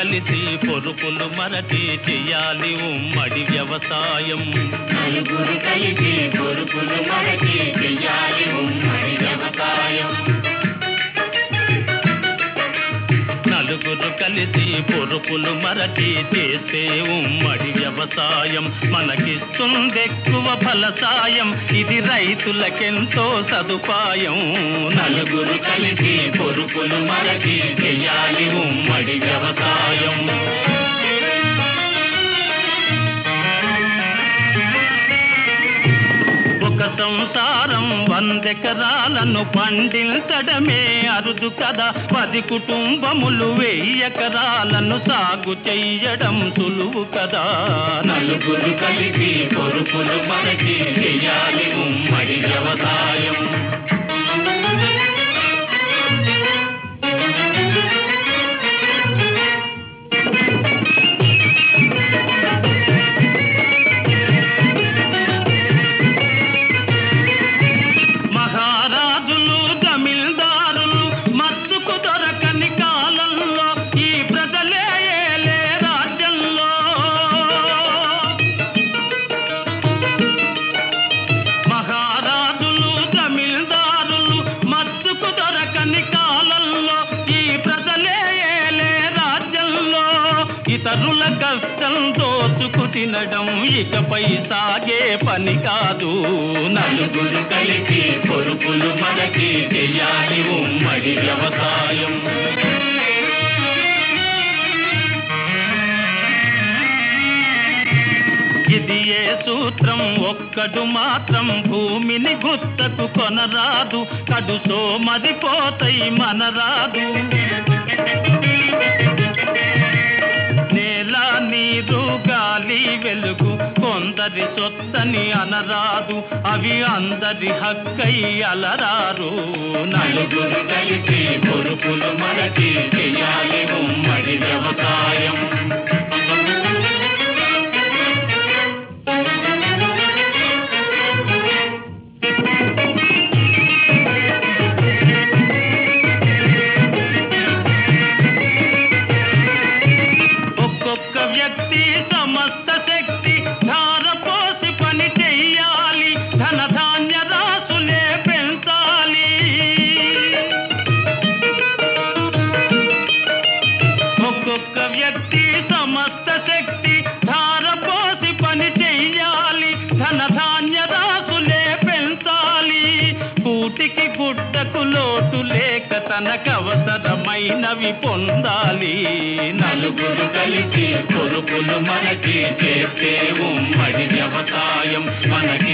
కలిసి పొరుపులు మరచి చెయ్యాలి ఉమ్మడి వ్యవసాయం నలుగురు కలిసి పొరుపులు మరచి చెయ్యాలి ఉమ్మడి వ్యవసాయం నలుగురు కలిసి పొరుపులు మరచి చేసే ఉమ్మడి వ్యవసాయం మనకిస్తుందెక్కువ ఫలసాయం ఇది రైతులకెంతో సదుపాయం నలుగురు కలిసి పొరుపులు మరచి చెయ్యాలి ఉమ్మడి వ్యవసాయం ఒక సంసారం వందెకరాలను పండించడమే అరుదు కదా పది కుటుంబములు వెయ్యి ఎకరాలను సాగు చెయ్యడం సులువు కదా నలుగురు కలిసి పొరుపులు మరచి చెయ్యాలి ఉమ్మడి వ్యవసాయం మహారాజులు జమీల్దారులు మత్తుకు దొరకని కాలంలో ఈ ప్రజలే ఏలే రాజ్యంలో మహారాజులు జమీల్దారులు మత్తుకు దొరకని కాలంలో ఈ ప్రజలే ఏలే రాజ్యంలో ఇతరుల కష్టం దోచుకు తినడం ఇకపై సాగే పని కాదు నలుగురు కలిసి పొరుపులు మరచి చెయ్యాలి ఉమ్మడి వ్యవసాయం ఇది ఏ సూత్రం ఒక్కడు మాత్రం భూమిని గుత్తకు కొనరాదు కడు సోమదిపోతాయి మనరాదు నేల నీరు గాలి వెలుగు కొందరి సొత్తని అనరాదు అవి అందరి హక్కై అలరారు నలుగురు కలిసి పొరుపులు మరచి చెయ్యాలి ఉమ్మడి వ్యవసాయం ఒక్కొక్క వ్యక్తి సమస్త శక్తి ధారపోసి పని చెయ్యాలి ధన ధాన్య రాసులే పెంచాలి ఒక్కొక్క వ్యక్తి సమస్త శక్తి ధారపోసి పని చెయ్యాలి ధన ధాన్య రాసులే పెంచాలి కూటికి గుడ్డకు లోటు లేక తనకవసరమైనవి పొందాలి నలుగురు కలిసి పొరుపులు మనకి చేసే ఉమ్మడి వ్యవసాయం మనకి